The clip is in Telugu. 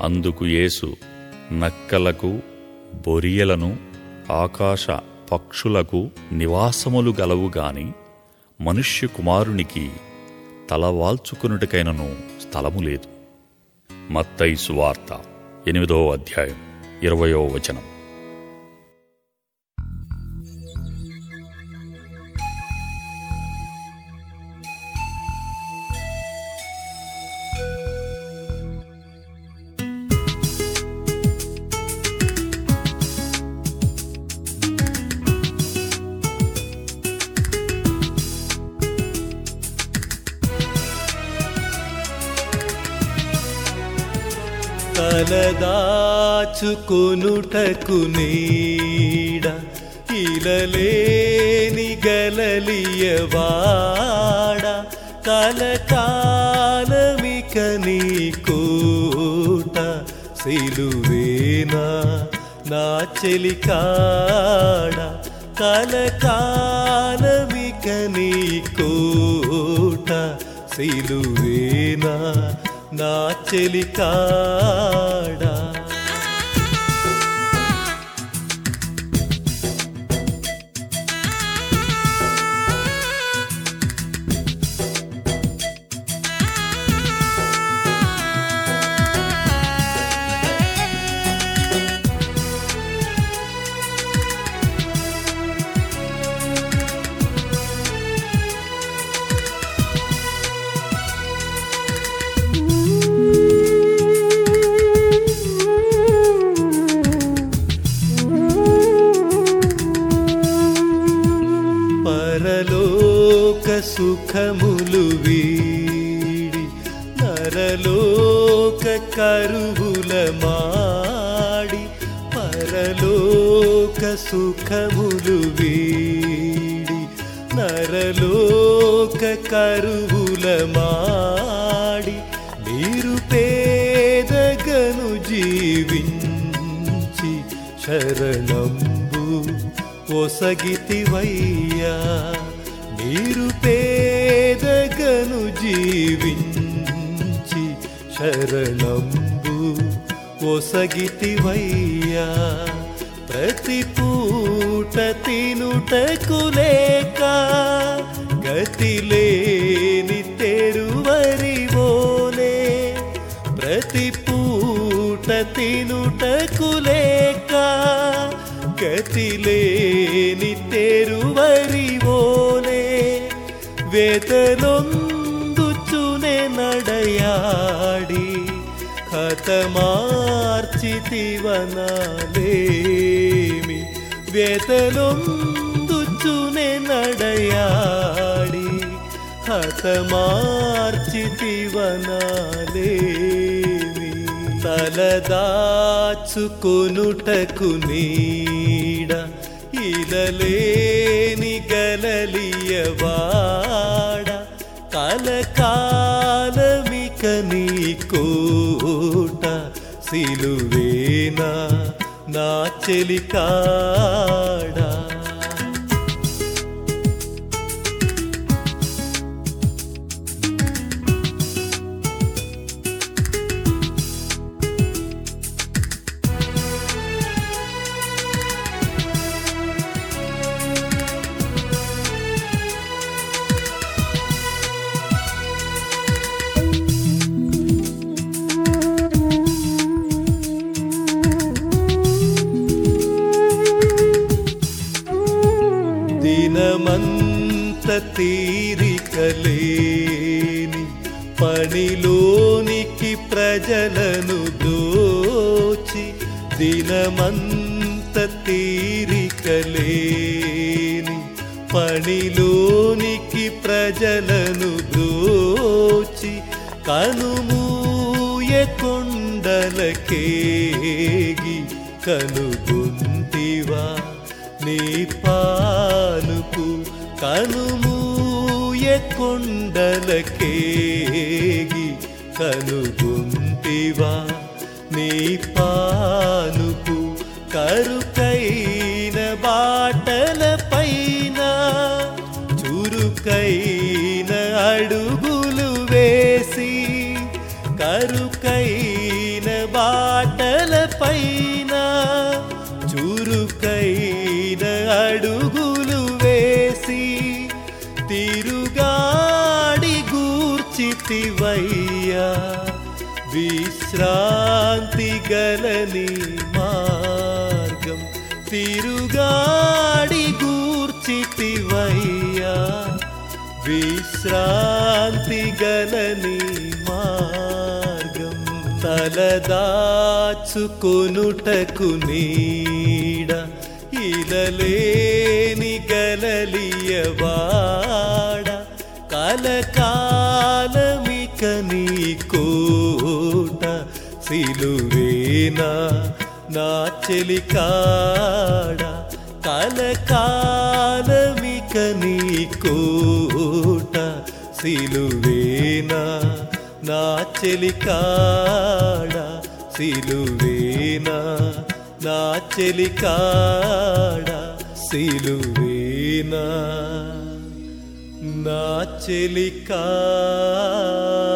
అందుకు యేసు నక్కలకు బొరియలను ఆకాశ పక్షులకు నివాసములు గలవు గాని మనుష్య కుమారునికి తలవాల్చుకునుటకైనను స్థలము లేదు మత్తయి సువార్త ఎనిమిదో అధ్యాయం ఇరవయో వచనం తలదాచుకొనుటకు నీడ ఇలలేని గలలియవాడ కలకాలమిక నీ కోట సిలువేనా నా చెలికాడ కలకాలమిక నీ కోట సిలువేనా నా చెలికాడా పరలోక సుఖములు వీడి నరలోక కరువుల మాడి పరలోక సుఖములు వీడి నరలోక కరువుల మాడి మీరు పేదగను జీవించి శరణంబు ఒసగితివయ్యా మీరు పేదగను జీవించి శరణంబు ఒసగితివయ్యా ప్రతి పూట తినుటకు లేక గతి లేని తెరువరివోలే ప్రతి పూట తినుటకు లేక గతి లేని తెరువరివోలే వేతనొందుచునే నడయాడి హతమార్చితివనాలేమి వేతనొందుచునే నడయాడి హతమార్చితివనాలేమి తలదాచుకొనుటకు నీడ ఇలలేని గలలియవాడ కలకాలమిక నీ కోట సిలువేనా నా చెలికాడా దినమంత తీరికలేని పనిలోనికి ప్రజలను దోచి దినమంత తీరికలేని పనిలోనికి ప్రజలను దోచి కనుమూయ కొండలకేగి కనుగొంటివా నీ పానుపు కనుమూయ కొండలకేగి కనుగొంటివా నీ పానుపు కరుకైన బాటల పైన చురుకైన అడుగులు వేసి కరుకైన బా పైన చురుకైన అడుగులు వేసి తిరుగాడి గూర్చితివయ్యా విశ్రాంతి గలని మార్గం తిరుగాడి గూర్చితివయ్యా విశ్రాంతి గలని మార్గం తలదాచుకొనుటకు నీడ ఇలలేని గలలియవాడ కలకాలమిక నీ కోట సిలువేనా నా చెలికాడ కలకాలమిక నీ కోట సిలువేనా నా చెలికాడ సిలువేనా నా చెలికాడ సిలువేనా నా చెలికాడ